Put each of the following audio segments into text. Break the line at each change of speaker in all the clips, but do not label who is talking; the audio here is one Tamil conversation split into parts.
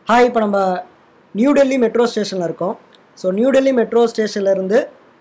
ஹாய் இப்போ நம்ம நியூ டெல்லி மெட்ரோ ஸ்டேஷனில் இருக்கோம் ஸோ நியூ டெல்லி மெட்ரோ ஸ்டேஷன்லேருந்து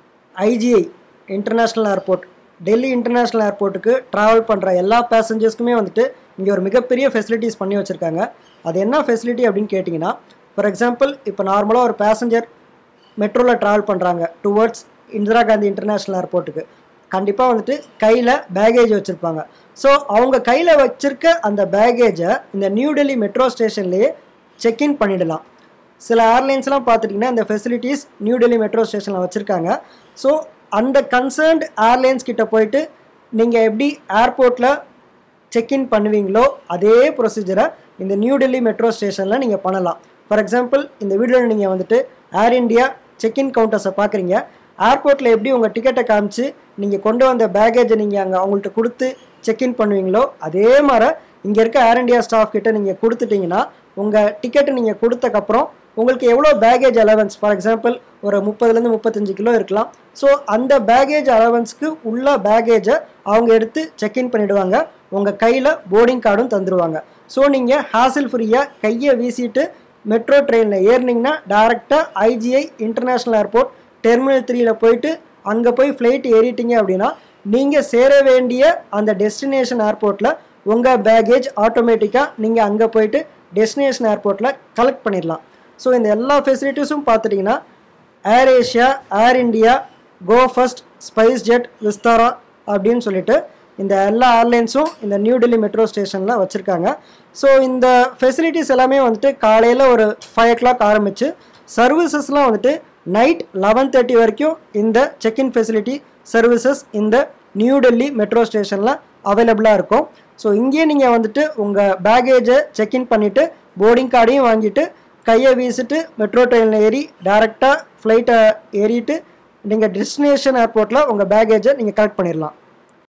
IGI international airport Delhi international ஏர்போர்ட்டுக்கு ட்ராவல் பண்ணுற எல்லா பேசஞ்சர்ஸ்க்குமே வந்துட்டு இங்கே ஒரு மிகப்பெரிய ஃபெசிலிட்டிஸ் பண்ணி வச்சுருக்காங்க அது என்ன ஃபெசிலிட்டி அப்படின்னு கேட்டிங்கன்னா ஃபார் எக்ஸாம்பிள் இப்போ நார்மலாக ஒரு பேசஞ்சர் மெட்ரோவில் ட்ராவல் பண்ணுறாங்க டுவர்ட்ஸ் இந்திரா காந்தி இன்டர்நேஷ்னல் ஏர்போர்ட்டுக்கு கண்டிப்பாக வந்துட்டு கையில் பேகேஜ் வச்சுருப்பாங்க ஸோ அவங்க கையில் வச்சிருக்க அந்த பேகேஜை இந்த நியூ டெல்லி மெட்ரோ ஸ்டேஷன்லேயே செக்இன் பண்ணிடலாம் சில ஏர்லைன்ஸ்லாம் பார்த்துட்டிங்கன்னா இந்த ஃபெசிலிட்டிஸ் நியூ டெல்லி மெட்ரோ ஸ்டேஷனில் வச்சுருக்காங்க ஸோ அந்த கன்சர்ன்ட் ஏர்லைன்ஸ் கிட்ட போயிட்டு நீங்கள் எப்படி ஏர்போர்ட்டில் செக்இன் பண்ணுவீங்களோ அதே ப்ரொசீஜரை இந்த நியூ டெல்லி மெட்ரோ ஸ்டேஷனில் நீங்கள் பண்ணலாம் ஃபார் எக்ஸாம்பிள் இந்த வீடியோவில் நீங்கள் வந்துட்டு ஏர் இந்தியா செக்இன் கவுண்டர்ஸை பார்க்குறீங்க ஏர்போர்ட்டில் எப்படி உங்கள் டிக்கெட்டை காமிச்சு நீங்கள் கொண்டு வந்த பேகேஜை நீங்கள் அங்கே அவங்கள்ட்ட கொடுத்து செக்இன் பண்ணுவீங்களோ அதே மாதிரி இங்கே இருக்க ஏர் இந்தியா ஸ்டாஃப் கிட்ட நீங்கள் கொடுத்துட்டீங்கன்னா உங்கள் டிக்கெட்டை நீங்கள் கொடுத்தக்கப்புறம் உங்களுக்கு எவ்வளோ பேகேஜ் அலவன்ஸ் ஃபார் எக்ஸாம்பிள் ஒரு முப்பதுலேருந்து முப்பத்தஞ்சு கிலோ இருக்கலாம் ஸோ அந்த பேகேஜ் அலவன்ஸ்க்கு உள்ள பேகேஜை அவங்க எடுத்து செக்இன் பண்ணிவிடுவாங்க உங்கள் கையில் போர்டிங் கார்டும் தந்துடுவாங்க ஸோ நீங்கள் ஹாசில் ஃப்ரீயாக கையை வீசிட்டு மெட்ரோ ட்ரெயினில் ஏறினீங்கன்னா டேரெக்டாக ஐஜிஐ இன்டர்நேஷ்னல் ஏர்போர்ட் டெர்மினல் த்ரீயில் போயிட்டு அங்கே போய் ஃப்ளைட் ஏறிட்டீங்க அப்படின்னா நீங்கள் சேர வேண்டிய அந்த டெஸ்டினேஷன் ஏர்போர்ட்டில் உங்கள் பேகேஜ் ஆட்டோமேட்டிக்காக நீங்கள் அங்கே போயிட்டு டெஸ்டினேஷன் ஏர்போர்ட்டில் கலெக்ட் பண்ணிடலாம் ஸோ இந்த எல்லா ஃபெசிலிட்டிஸும் பார்த்துட்டிங்கன்னா Air Asia Air India Go First Spice Jet Vistara அப்படின்னு சொல்லிட்டு இந்த எல்லா ஏர்லைன்ஸும் இந்த நியூ டெல்லி மெட்ரோ ஸ்டேஷனில் வச்சுருக்காங்க ஸோ இந்த ஃபெசிலிட்டிஸ் எல்லாமே வந்துட்டு காலையில் ஒரு ஃபைவ் ஓ கிளாக் ஆரம்பித்து சர்வீசஸ்லாம் வந்துட்டு நைட் லெவன் தேர்ட்டி வரைக்கும் இந்த செக்இன் ஃபெசிலிட்டி சர்வீசஸ் இந்த நியூ டெல்லி மெட்ரோ ஸ்டேஷனில் அவைலபிளாக இருக்கும் ஸோ இங்கேயே நீங்கள் வந்துட்டு உங்கள் பேகேஜை செக்இன் பண்ணிவிட்டு போர்டிங் கார்டையும் வாங்கிட்டு கையை வீசிட்டு மெட்ரோ ட்ரெயினில் ஏறி டேரெக்டாக ஃப்ளைட்டை ஏறிட்டு நீங்கள் டெஸ்டினேஷன் ஏர்போர்ட்டில் உங்கள் பேகேஜை நீங்கள் கலெக்ட் பண்ணிடலாம்